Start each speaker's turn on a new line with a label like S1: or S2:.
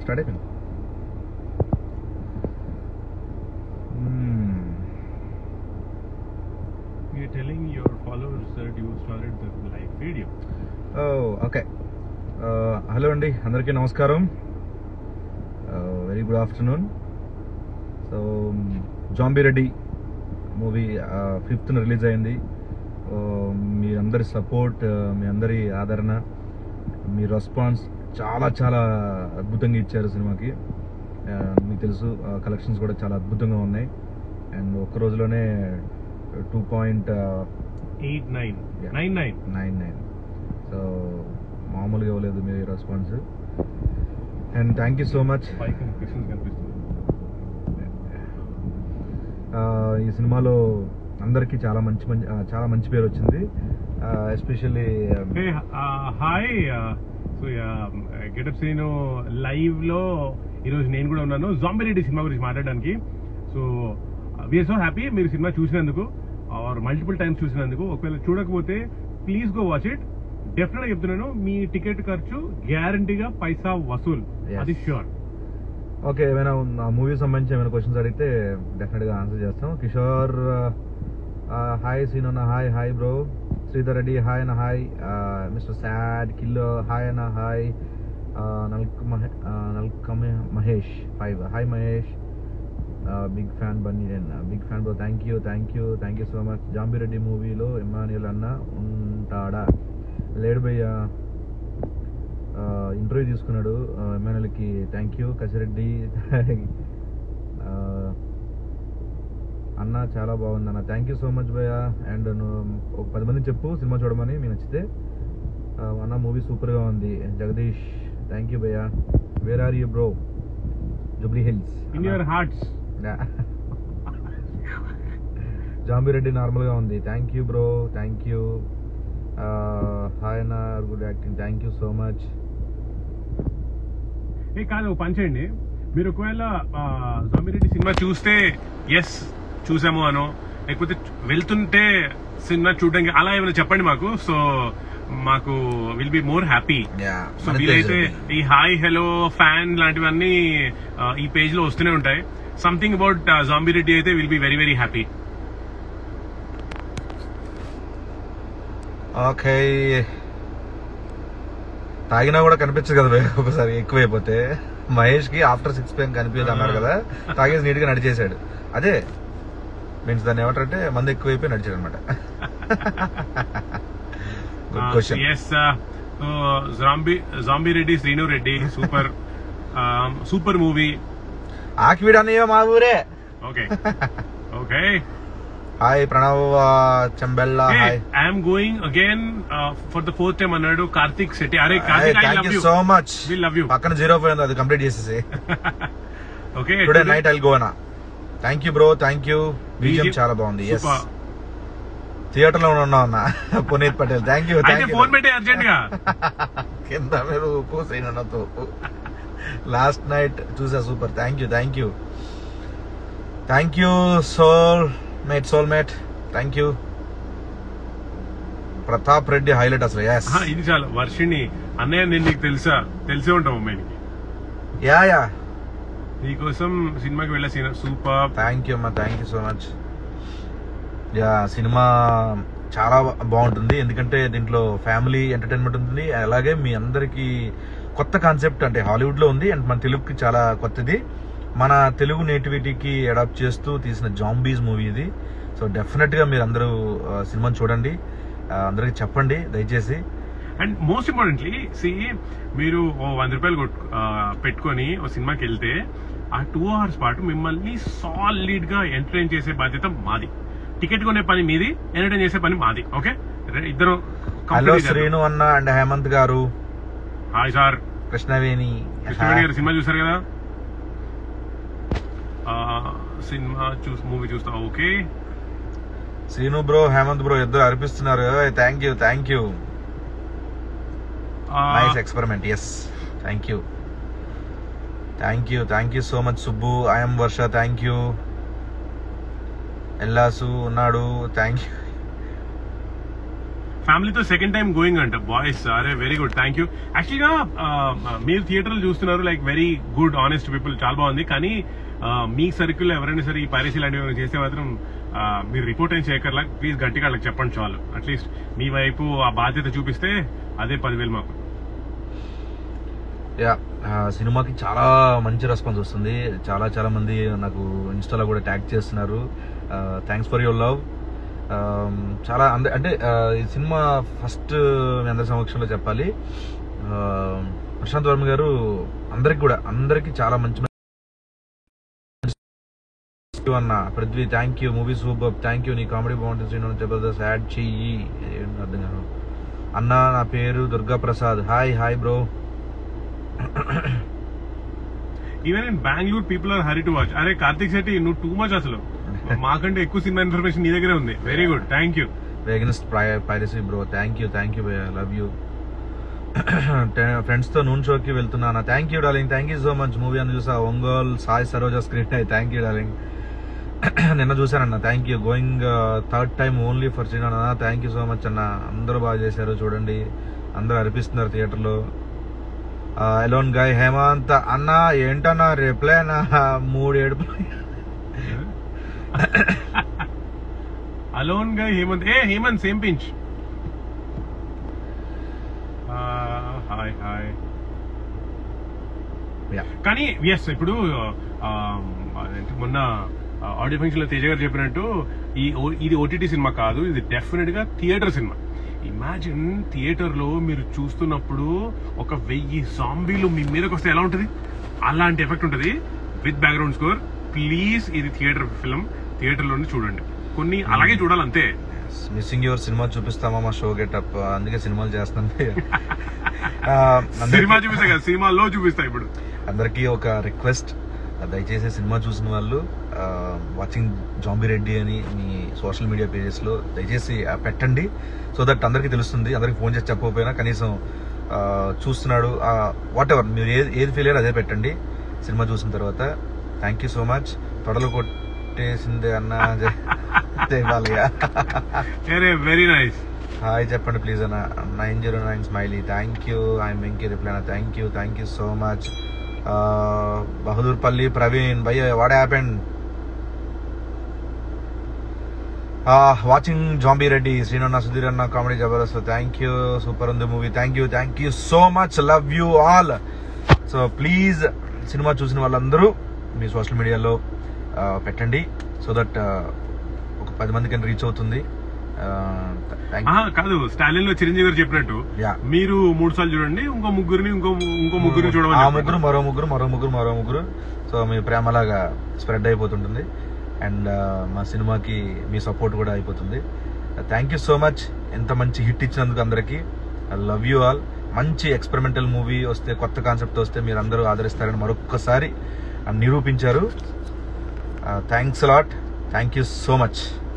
S1: Start అయిపోయింది మ్మ్.
S2: You're telling your followers that you started the live video.
S1: ఓ okay hello అండి అందరికీ నమస్కారం very good afternoon so Zombie Reddy movie ఫిఫ్త్న రిలీజ్ అయింది Uh, మీ అందరి సపోర్ట్ మీ అందరి ఆదరణ మీ రెస్పాన్స్ చాలా చాలా అద్భుతంగా ఇచ్చారు సినిమాకి Uh, మీకు తెలుసు కలెక్షన్స్ కూడా చాలా అద్భుతంగా ఉన్నాయి అండ్ ఒక్క రోజులోనే two point
S2: Eight nine.
S1: Yeah.
S2: Nine nine.
S1: Nine nine so మామూలుగా ఇవ్వలేదు మీ response and thank you so much
S2: Spike కనిపిస్తుంది కనిపిస్తుంది.
S1: ఈ సినిమాలో అందరికీ చాలా మంచి మంచి ఆ, చాలా మంచి పేరు వచ్చింది especially
S2: Hey, uh, hi. Uh, so yeah, getup Seenu live లో ఈరోజు నేను కూడా ఉన్నాను జాంబీ రెడ్డి సినిమా గురించి మాట్లాడడానికి సో వీఆర్ సో హ్యాపీ మీరు సినిమా చూసినందుకు ఆర్ మల్టిపుల్ టైమ్స్ చూసినందుకు ఒకవేళ చూడకపోతే please go watch it definite గా చెప్తున్నాను మీ టికెట్ ఖర్చు గ్యారంటీగా పైసా వసూల్
S1: Yes.
S2: అది ష్యూర్
S1: ఓకే ఏమైనా ఆ మూవీ సంబంధించి ఏమైనా క్వశ్చన్స్ అడిగితే డెఫినెట్గా ఆన్సర్ చేస్తాం కిషోర్ హాయ్ సీనోనా hi hi bro Sridhar Reddy hi అన్న హాయ్ మిస్టర్ సాడ్ కిల్లో హాయ్ అన్న హాయ్ నల్క మహే నల్క Mahesh five hi Mahesh big fan Bunny big fan bro thank you thank you thank you so much Zombie Reddy మూవీలో ఇమాన్యుల్ అన్న ఉంటాడా లేడు భయ్యా ఇంటర్వ్యూ తీసుకున్నాడు ఎమ్మెల్యేలకి థ్యాంక్ యూ కసిరెడ్డి ఆ, అన్న చాలా బాగుంది అన్న థ్యాంక్ యూ సో మచ్ భయ్య అండ్ నువ్వు ఒక పది మంది చెప్పు సినిమా చూడమని మీకు నచ్చితే ఆ, అన్న మూవీ సూపర్గా ఉంది జగదీష్ థ్యాంక్ యూ భయ్య where are you bro Jubilee Hills
S2: in your hearts
S1: Zombie Reddy నార్మల్గా ఉంది thank you bro thank you hi అన్న good acting thank you so much
S2: ఏ కాదు ఒక పని చేయండి మీరు ఒకవేళ ఆ, జాంబిరెడ్డి సినిమా చూస్తే ఎస్ చూసాము అనో లేకపోతే వెళ్తుంటే సినిమా చూడడానికి అలా ఏమైనా చెప్పండి మాకు సో మాకు will be more happy so వీలైతే ఈ హాయ్ హలో ఫ్యాన్ లాంటివన్నీ ఆ, ఈ పేజ్ లో వస్తూనే ఉంటాయి సంథింగ్ అబౌట్ జాంబిరెడ్డి అయితే will be very very happy
S1: okay తాగినా కూడా కనిపించదు కదా భయ్య ఒకసారి ఎక్కువైపోతే మహేష్ కి ఆఫ్టర్ సిక్స్ పిఎం కనిపించదు అన్నాడు కదా తాగేసి నీట్ గా నడిచేశాడు అదే మీన్స్ దాన్ని ఏమంటారంటే మంది ఎక్కువైపోయి నడిచాడు అనమాట good question
S2: yes Zombie Zombie Reddy Srinu Reddy super super movie
S1: Akividu అన్నయ్య మా ఊరే
S2: okay okay
S1: hi Pranav Chembella hi
S2: I'm going again for the fourth time అన్నాడు కార్తిక్ శెట్టి అరే Karthik I
S1: thank
S2: love
S1: you
S2: you
S1: so much
S2: we love you
S1: పక్కన జీరో పోయింది అది కంప్లీట్ చేసేసి
S2: okay
S1: today night I'll go అన్న thank you bro thank you BGM
S2: BGM
S1: చాలా బాగుంది yes
S2: Super.
S1: Theatre లో ఉన్నాం అన్న పునీత్ పటేల్ థ్యాంక్ యూ
S2: అయితే
S1: థ్యాంక్ యూ
S2: ఫోన్ పెట్టే అర్జెంట్ గా
S1: కింద మీరు ఉప్పు శ్రీనన్నతో లాస్ట్ నైట్ చూసా super thank you thank you thank you soul mate soul mate thank you Pratap Reddy highlight అసలు ఎస్
S2: ఆ, ఇది చాలు వర్షిణి అన్నయ్య నేను నీకు తెలుసా తెలిసే ఉంటావు అమ్మాయికి
S1: యా యా
S2: నీకోసం సినిమాకి వెళ్ళే సీన్ సూపర్
S1: థ్యాంక్ యూ అమ్మా thank you so much yeah సినిమా చాలా బాగుంటుంది ఎందుకంటే దీంట్లో ఫ్యామిలీ ఎంటర్టైన్మెంట్ ఉంటుంది అలాగే మీ అందరికి కొత్త కాన్సెప్ట్ అంటే హాలీవుడ్ లో ఉంది అండ్ మన తెలుగుకి చాలా కొత్తది మన తెలుగు నేటివిటీకి అడాప్ట్ చేస్తూ తీసిన జాంబీస్ మూవీ ఇది సో డెఫినెట్ గా మీరు అందరూ ఆ, సినిమాని చూడండి ఆ, అందరికి చెప్పండి దయచేసి
S2: అండ్ మోస్ట్ ఇంపార్టెంట్లీ సి మీరు ఓ వంద రూపాయలు కొట్టు- ఆ, పెట్టుకొని ఓ సినిమాకి వెళ్తే ఆ టూ అవర్స్ పాటు మిమ్మల్ని సాలిడ్ గా ఎంటర్టైన్ చేసే బాధ్యత మాది టికెట్ కొనే పని మీది ఎంటర్టైన్ చేసే పని మాది ఓకే ఇద్దరు
S1: హలో శ్రీను అన్న అండ్ హేమంత్ గారు
S2: హాయ్ సార్
S1: కృష్ణవేణి
S2: కృష్ణవేణి గారు సినిమా చూసారు కదా ఆ, సినిమా చూసి మూవీ చూస్తా okay
S1: Srinu bro Hemanth bro ఇద్దరు అర్పిస్తున్నారు thank you thank you nice experiment yes thank you thank you thank you so much Subbu I'm Varsha thank you ఎల్లాసు ఉన్నాడు థ్యాంక్ యూ
S2: ఫ్యామిలీతో సెకండ్ టైం గోయింగ్ అంట బాయ్స్ అరే వెరీ గుడ్ థ్యాంక్ యూ యాక్చువల్గా మీరు థియేటర్లు చూస్తున్నారు like very good honest people చాలా బాగుంది కానీ ఆ, మీ సర్కిల్ ఎవరైనా సరే ఈ పైరసీ లాంటివి ఏమైనా చేస్తే మాత్రం ఆ, మీరు రిపోర్ట్ ఏం చేయకర్లా ప్లీజ్ గట్టిగా వాళ్ళకి చెప్పండి చాలు అట్లీస్ట్ మీ వైపు ఆ బాధ్యత చూపిస్తే అదే పదివేలు మాకు
S1: యా ఆ, సినిమాకి చాలా మంచి రెస్పాన్స్ వస్తుంది చాలా చాలా మంది నాకు ఇన్స్టాలో కూడా ట్యాగ్ చేస్తున్నారు థ్యాంక్స్ ఫర్ యువర్ లవ్ చాలా అంద- అంటే ఆ, ఈ సినిమా ఫస్ట్ మీ అందరి సమక్షంలో చెప్పాలి ఆ, ప్రశాంత్ వర్మ గారు అందరికి కూడా అందరికి చాలా మంచి మంచి అన్న Prithvi thank you movie super thank you నీ కామెడీ బాగుంటుంది శ్రీను జబర్దస్త్ యాడ్ చెయ్యి ఏం అర్థం కాదు అన్న నా పేరు Durga Prasad hi hi bro
S2: even in Bengaluru people are hurry to watch అరే కార్తిక్ శెట్టి నువ్వు టూ మచ్ అసలు మాకంటే ఎక్కువ సినిమా ఇన్ఫర్మేషన్ నీ దగ్గరే ఉంది very good thank you
S1: against piracy bro thank you thank you love you ఫ్రెండ్స్ తో నూన్ షోకి వెళ్తున్నాను thank you darling thank you so much movie అని చూసా Ongole Sai Saroja screen thank you darling నిన్న చూసానన్న thank you going third time only for Srinath అన్న thank you so much అన్న అందరూ బాగా చేశారు చూడండి అందరూ అనిపిస్తున్నారు థియేటర్లో ఎలోన్ గాయ్ హేమంత్ అన్న ఏంటన్నా రిప్లై అన్న మూడు ఏడుపులు
S2: అలోన్ గా హేమంత్ ఏ Hemanth same pinch hi hi
S1: Yeah.
S2: కానీ ఎస్ ఇప్పుడు ఆ, అదేంటి మొన్న ఆడియో ఫంక్షన్ లో తేజ గారు చెప్పినట్టు ఈ ఓ- ఇది ఓటీటీ సినిమా కాదు ఇది డెఫినెట్ గా థియేటర్ సినిమా ఇమాజిన్ థియేటర్ లో మీరు చూస్తున్నప్పుడు ఒక వెయ్యి సాంబీలు మీ మీదకి వస్తే ఎలా ఉంటుంది అలాంటి ఎఫెక్ట్ ఉంటుంది విత్ బ్యాక్గ్రౌండ్ స్కోర్ ప్లీజ్ ఇది థియేటర్ ఫిల్మ్ థియేటర్ లోనే చూడండి కొన్ని అలాగే చూడాలి అంతే
S1: మిస్సింగ్ యువర్ సినిమా చూపిస్తామా మా షో గెటప్ అందుకే సినిమాలు చేస్తాను ఆ, అందరికీ-
S2: సినిమా చూపిస్తా కదా సినిమాలో చూపిస్తా ఇప్పుడు
S1: అందరికీ ఒక రిక్వెస్ట్ దయచేసి సినిమా చూసిన వాళ్ళు వాచింగ్ జాంబీ రెడ్డి అని మీ సోషల్ మీడియా పేజెస్ లో దయచేసి ఆ, పెట్టండి సో దట్ అందరికీ తెలుస్తుంది అందరికి ఫోన్ చేసి చెప్పకపోయినా కనీసం ఆ, చూస్తున్నాడు వాట్ ఎవర్ మీరు ఏది ఏది ఫీల్ అయ్యారో అదే పెట్టండి సినిమా చూసిన తర్వాత థ్యాంక్ యూ సో మచ్ తొడలు కొట్టేసిందే అన్న జై- జై బాలయ్య
S2: వెరీ నైస్
S1: హాయ్ చెప్పండి ప్లీజ్ అన్న nine zero nine smiley thank you I Venky reply అన్న thank you thank you so much Bahadurpally Praveen భయ్య what happened watching Zombie Reddy శ్రీనన్న సుధీర్ అన్న comedy Jabardasth thank you super ఉంది movie thank you thank you so much love you all so please సినిమా చూసిన వాళ్ళందరూ మీ social మీడియాలో పెట్టండి సో దట్ ఒక పది మందికి రీచ్ అవుతుంది థ్యాంక్
S2: ఆహా, కాదు స్టాలిన్ లో చిరంజీవి గారు చెప్పినట్టు
S1: యా
S2: మీరు మూడు సార్లు చూడండి ఇంకో ముగ్గురిని ఇంకో ఇంకో ముగ్గురిని చూడమని
S1: ఆ
S2: చెప్పండి.
S1: ముగ్గురు మరో ముగ్గురు మరో ముగ్గురు మరో ముగ్గురు సో మీ ప్రేమలాగా స్ప్రెడ్ అయిపోతుంటుంది అండ్ మా సినిమాకి మీ సపోర్ట్ కూడా అయిపోతుంది థ్యాంక్ యూ సో మచ్ ఎంత మంచి హిట్ ఇచ్చినందుకు అందరికీ ఐ లవ్ యూ ఆల్ మంచి ఎక్స్పెరిమెంటల్ మూవీ వస్తే కొత్త కాన్సెప్ట్ వస్తే మీరు అందరూ ఆదరిస్తారని మరొక్కసారి నిరూపించారు thanks lot thank you so much